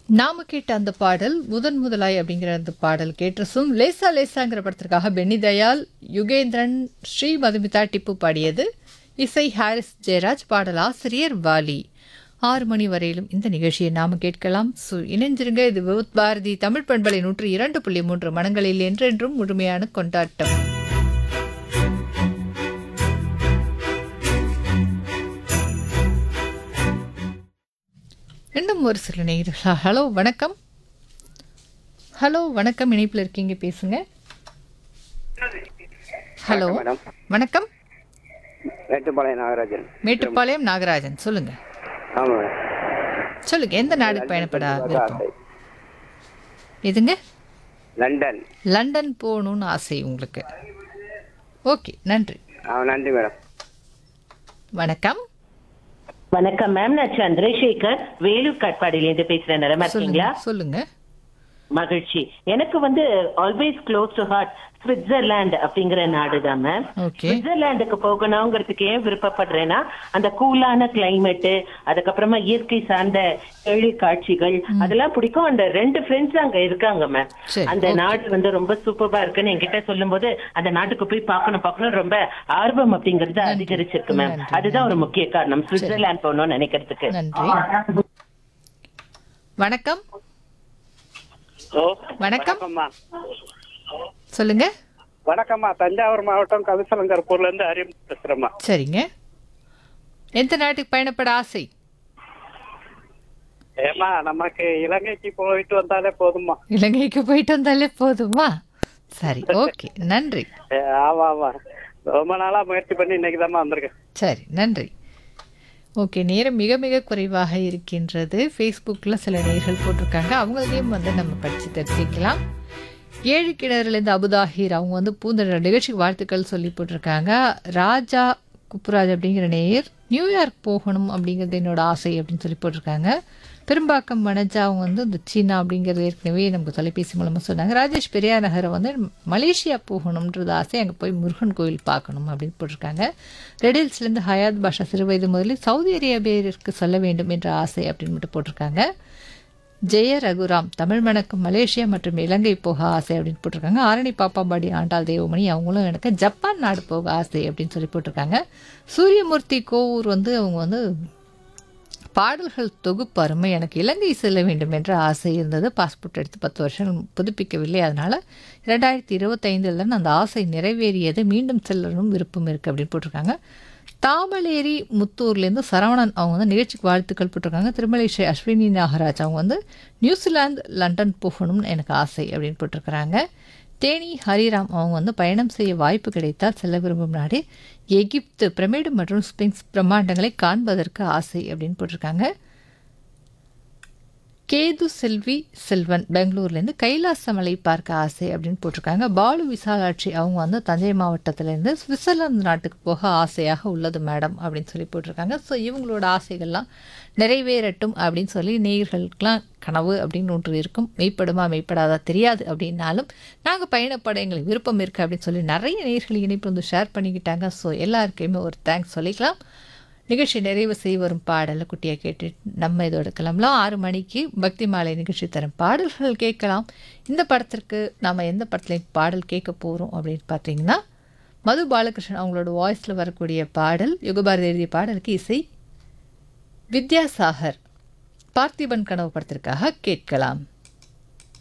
நாம கேட்ட அந்த பாடல் முதன் முதலாய் அப்படிங்கிற அந்த பாடல் கேட்டசும் லேசா லேசாங்கிற படத்திற்காக பென்னி தயால் யுகேந்திரன் ஸ்ரீ மதுமிதா டிப்பு பாடியது இசை ஹாரிஸ் ஜெயராஜ் பாடல் ஆசிரியர் வாலி ஆறு மணி வரையிலும் இந்த நிகழ்ச்சியை நாம கேட்கலாம் சு இணைஞ்சிருங்க இது விவுத் பாரதி தமிழ் பண்பலை நூற்று இரண்டு புள்ளி மூன்று மனங்களில் என்றென்றும் முழுமையான கொண்டாட்டம் இன்னும் ஒரு சில நேரம் ஹலோ வணக்கம் ஹலோ வணக்கம் இணைப்பில் இருக்கீங்க பேசுங்க ஹலோ மேடம் வணக்கம் மேட்டுப்பாளையம் நாகராஜன் மேட்டுப்பாளையம் நாகராஜன் சொல்லுங்க ஆமாம் மேடம் சொல்லுங்க எந்த நாடுக்கு பயணப்பட விருப்பம் எதுங்க லண்டன் லண்டன் போகணும்னு ஆசை உங்களுக்கு ஓகே நன்றி ஆ நன்றி மேடம் வணக்கம் வணக்கம் மேம் நான் சந்திரசேகர் வேலூர் காட்பாடியிலேருந்து பேசுறேன் நலமா சொல்லுங்க இருக்கீங்களா சொல்லுங்க மகிழ்ச்சி எனக்கு வந்து always close to heart Switzerland அப்படிங்கிற நாடு தான் மேம் ஓகே சுவிட்சர்லாந்துக்கு போகணுங்கிறதுக்கு ஏன் விருப்பப்படுறேன்னா அந்த கூலான கிளைமேட் அதுக்கப்புறமா இயற்கை சார்ந்த எழி காட்சிகள் அதெல்லாம் பிடிக்கும் அந்த ரெண்டு ஃப்ரெண்ட்ஸ் அங்க இருக்காங்க மேம் சரி, அந்த okay. நாடு வந்து ரொம்ப சூப்பரா இருக்குன்னு என்கிட்ட சொல்லும்போது அந்த நாட்டுக்கு போய் பார்க்கணும் பார்க்கணும் ரொம்ப ஆர்வம் அப்படிங்கறது அதிகரிச்சிருக்கு மேம் நன்றி, அதுதான் ஒரு முக்கிய காரணம் சுவிட்சர்லாந்து போகணும்னு நினைக்கிறதுக்கு நன்றி வணக்கம் ஓ வணக்கம் வணக்கம்மா சொல்லுங்க வணக்கம்மா தஞ்சாவூர் மாவட்டம் கவிசலங்கர்பூர்ல இருந்து அறிவு பேசுறேம்மா சரிங்க எந்த நாட்டுக்கு பயணப்பட ஆசை ஏமா நமக்கு இலங்கைக்கு போயிட்டு வந்தாலே போதும்மா இலங்கைக்கு போயிட்டு வந்தாலே போதுமா சரி ஓகே நன்றி ஏ, ஆமா ஆமா ரொம்ப நாளா முயற்சி பண்ணி இன்னைக்கு தாம்மா வந்திருக்கேன் சரி நன்றி ஓகே நேரம் மிக மிக குறைவாக இருக்கின்றது ஃபேஸ்புக்கில் சில நேர்கள் போட்டிருக்காங்க அவங்களையும் வந்து நம்ம படித்து தெரிஞ்சுக்கலாம் ஏழு கிணறுலேருந்து அபுதாஹிர் அவங்க வந்து பூந்த நிகழ்ச்சிக்கு வாழ்த்துக்கள் சொல்லி போட்டிருக்காங்க ராஜா குப்புராஜ் அப்படிங்கிற நேயர் நியூயார்க் போகணும் அப்படிங்கிறது என்னோட ஆசை அப்படின்னு சொல்லி போட்டிருக்காங்க பெரும்பாக்கம் வனஜா அவங்க வந்து இந்த சீனா அப்படிங்கிறது ஏற்கனவே நமக்கு தொலைபேசி மூலமாக சொன்னாங்க ராஜேஷ் பெரியார் நகரை வந்து மலேசியா போகணுன்றது ஆசை அங்கே போய் முருகன் கோயில் பார்க்கணும் அப்படின்னு போட்டிருக்காங்க ரெடில்ஸ்லேருந்து ஹயாத் பாஷா சிறுவயது முதலில் சவுதி அரேபியருக்கு சொல்ல வேண்டும் என்ற ஆசை அப்படின்னு மட்டும் போட்டிருக்காங்க ஜெய ரகுராம் தமிழ் வணக்கம் மலேசியா மற்றும் இலங்கை போக ஆசை அப்படின்னு போட்டிருக்காங்க ஆரணி பாப்பாம்பாடி ஆண்டாள் தேவமணி அவங்களும் எனக்கு ஜப்பான் நாடு போக ஆசை அப்படின்னு சொல்லி போட்டிருக்காங்க சூரியமூர்த்தி கோவூர் வந்து அவங்க வந்து பாடல்கள் தொகுப்பு அருமை எனக்கு இலங்கை செல்ல வேண்டும் என்ற ஆசை இருந்தது பாஸ்போர்ட் எடுத்து பத்து வருஷம் புதுப்பிக்கவில்லை அதனால் இரண்டாயிரத்தி இருபத்தைந்தில் தான் அந்த ஆசை நிறைவேறியது மீண்டும் செல்லணும் விருப்பம் இருக்குது அப்படின்னு போட்டிருக்காங்க தாமலேரி முத்தூர்லேருந்து சரவணன் அவங்க வந்து நிகழ்ச்சிக்கு வாழ்த்துக்கள் போட்டிருக்காங்க திருமலை ஸ்ரீ அஸ்வினி நாகராஜ் அவங்க வந்து நியூசிலாந்து லண்டன் போகணும்னு எனக்கு ஆசை அப்படின்னு போட்டிருக்கிறாங்க தேனி ஹரிராம் அவங்க வந்து பயணம் செய்ய வாய்ப்பு கிடைத்தால் செல்ல விரும்பும் நாடு எகிப்து பிரமிடு மற்றும் ஸ்பிங்ஸ் பிரம்மாண்டங்களை காண்பதற்கு ஆசை அப்படின்னு போட்டிருக்காங்க கேது செல்வி செல்வன் பெங்களூர்லேருந்து கைலாசமலை பார்க்க ஆசை அப்படின்னு போட்டிருக்காங்க பாலு விசாலாட்சி அவங்க வந்து தஞ்சை மாவட்டத்திலேருந்து சுவிட்சர்லாந்து நாட்டுக்கு போக ஆசையாக உள்ளது மேடம் அப்படின்னு சொல்லி போட்டிருக்காங்க ஸோ இவங்களோட ஆசைகள்லாம் நிறைவேறட்டும் அப்படின்னு சொல்லி நேயர்களுக்கெல்லாம் கனவு அப்படின்னு ஒன்று இருக்கும் மெய்ப்படுமா மெய்ப்படாதா தெரியாது அப்படின்னாலும் நாங்கள் பயணப்பட எங்களுக்கு விருப்பம் இருக்குது அப்படின்னு சொல்லி நிறைய நேயர்கள் இணைப்பு வந்து ஷேர் பண்ணிக்கிட்டாங்க ஸோ எல்லாருக்குமே ஒரு தேங்க்ஸ் சொல்லிக்கலாம் நிகழ்ச்சி நிறைவு செய்ய வரும் பாடலை குட்டியாக கேட்டு நம்ம இதோட கிளம்பலாம் ஆறு மணிக்கு பக்தி மாலை நிகழ்ச்சி தரும் பாடல்கள் கேட்கலாம் இந்த படத்திற்கு நாம் எந்த படத்துல பாடல் கேட்க போகிறோம் அப்படின்னு பார்த்தீங்கன்னா மது பாலகிருஷ்ணன் அவங்களோட வாய்ஸில் வரக்கூடிய பாடல் யுகபாரதி எழுதிய பாடலுக்கு இசை வித்யாசாகர் பார்த்திபன் கனவு படத்திற்காக கேட்கலாம்